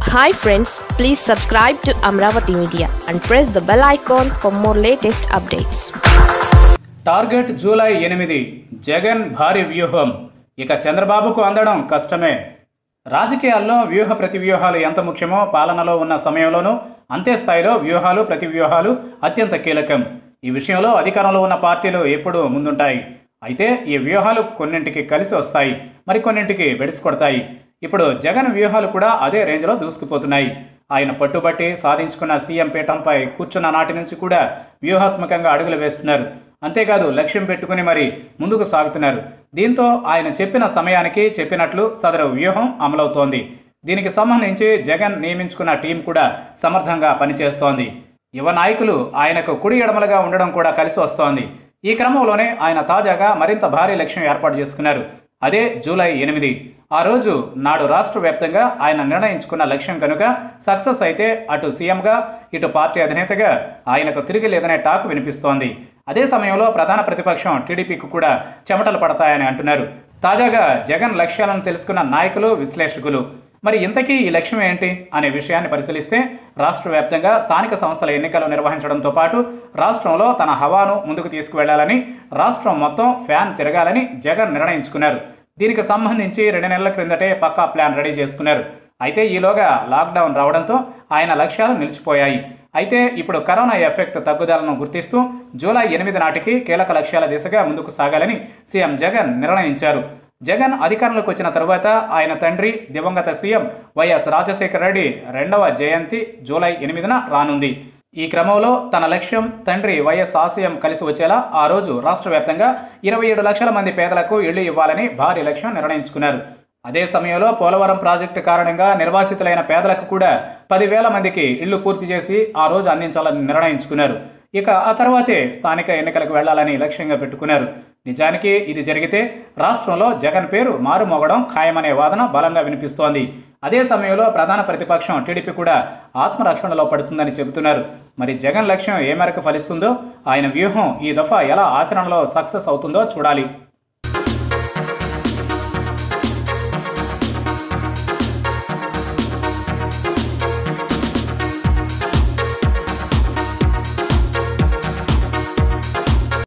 hi friends please subscribe to Amaravati media and press the bell icon for more latest updates target July ఎనిమిది జగన్ భారీ వ్యూహం ఇక చంద్రబాబుకు అందడం కష్టమే రాజకీయాల్లో వ్యూహ ప్రతివ్యూహాలు ఎంత ముఖ్యమో పాలనలో ఉన్న సమయంలోనూ అంతే స్థాయిలో వ్యూహాలు ప్రతివ్యూహాలు అత్యంత కీలకం ఈ విషయంలో అధికారంలో ఉన్న పార్టీలు ఎప్పుడూ ముందుంటాయి అయితే ఈ వ్యూహాలు కొన్నింటికి కలిసి వస్తాయి మరికొన్నింటికి వెడిసికొడతాయి ఇప్పుడు జగన్ వ్యూహాలు కూడా అదే రేంజ్లో దూసుకుపోతున్నాయి ఆయన పట్టుబట్టి సాధించుకున్న సీఎం పీఠంపై కూర్చున్న నాటి నుంచి కూడా వ్యూహాత్మకంగా అడుగులు వేస్తున్నారు అంతేకాదు లక్ష్యం పెట్టుకుని మరి ముందుకు సాగుతున్నారు దీంతో ఆయన చెప్పిన సమయానికి చెప్పినట్లు సదరు వ్యూహం అమలవుతోంది దీనికి సంబంధించి జగన్ నియమించుకున్న టీం కూడా సమర్థంగా పనిచేస్తోంది యువ నాయకులు ఆయనకు కుడి ఎడమలుగా ఉండడం కూడా కలిసి వస్తోంది ఈ క్రమంలోనే ఆయన తాజాగా మరింత భారీ లక్ష్యం ఏర్పాటు చేసుకున్నారు అదే జూలై ఎనిమిది ఆ రోజు నాడు రాష్ట్ర వ్యాప్తంగా ఆయన నిర్ణయించుకున్న లక్ష్యం కనుక సక్సెస్ అయితే అటు సీఎంగా ఇటు పార్టీ అధినేతగా ఆయనకు తిరిగి లేదనే టాక్ వినిపిస్తోంది అదే సమయంలో ప్రధాన ప్రతిపక్షం టీడీపీకి కూడా చెమటలు పడతాయని అంటున్నారు తాజాగా జగన్ లక్ష్యాలను తెలుసుకున్న నాయకులు విశ్లేషకులు మరి ఇంతకీ ఈ లక్ష్యం ఏంటి అనే విషయాన్ని పరిశీలిస్తే రాష్ట్ర వ్యాప్తంగా స్థానిక సంస్థల ఎన్నికలు నిర్వహించడంతో పాటు రాష్ట్రంలో తన హవాను ముందుకు తీసుకువెళ్లాలని రాష్ట్రం మొత్తం ఫ్యాన్ తిరగాలని జగన్ నిర్ణయించుకున్నారు దీనికి సంబంధించి రెండు నెలల క్రిందటే పక్కా ప్లాన్ రెడీ చేసుకున్నారు అయితే ఈలోగా లాక్డౌన్ రావడంతో ఆయన లక్ష్యాలు నిలిచిపోయాయి అయితే ఇప్పుడు కరోనా ఎఫెక్ట్ తగ్గుదలను గుర్తిస్తూ జూలై ఎనిమిది నాటికి కీలక లక్ష్యాల దిశగా ముందుకు సాగాలని సీఎం జగన్ నిర్ణయించారు జగన్ అధికారంలోకి వచ్చిన తరువాత ఆయన తండ్రి దివంగత సీఎం వైఎస్ రాజశేఖర రెడ్డి రెండవ జయంతి జూలై ఎనిమిదిన రానుంది ఈ క్రమంలో తన లక్ష్యం తండ్రి వైఎస్ ఆశయం కలిసి వచ్చేలా ఆ రోజు రాష్ట్ర వ్యాప్తంగా ఇరవై ఏడు లక్షల మంది పేదలకు ఇళ్లు ఇవ్వాలని భారీ లక్ష్యం నిర్ణయించుకున్నారు అదే సమయంలో పోలవరం ప్రాజెక్టు కారణంగా నిర్వాసితులైన పేదలకు కూడా పదివేల మందికి ఇళ్లు పూర్తి చేసి ఆ రోజు అందించాలని నిర్ణయించుకున్నారు ఇక ఆ తర్వాతే స్థానిక ఎన్నికలకు వెళ్లాలని లక్ష్యంగా పెట్టుకున్నారు నిజానికి ఇది జరిగితే రాష్ట్రంలో జగన్ పేరు మారుమోగడం ఖాయమనే వాదన బలంగా వినిపిస్తోంది అదే సమయంలో ప్రధాన ప్రతిపక్షం టీడీపీ కూడా ఆత్మరక్షణలో పడుతుందని చెబుతున్నారు మరి జగన్ లక్ష్యం ఏ మేరకు ఫలిస్తుందో ఆయన వ్యూహం ఈ దఫా ఎలా ఆచరణలో సక్సెస్ అవుతుందో చూడాలి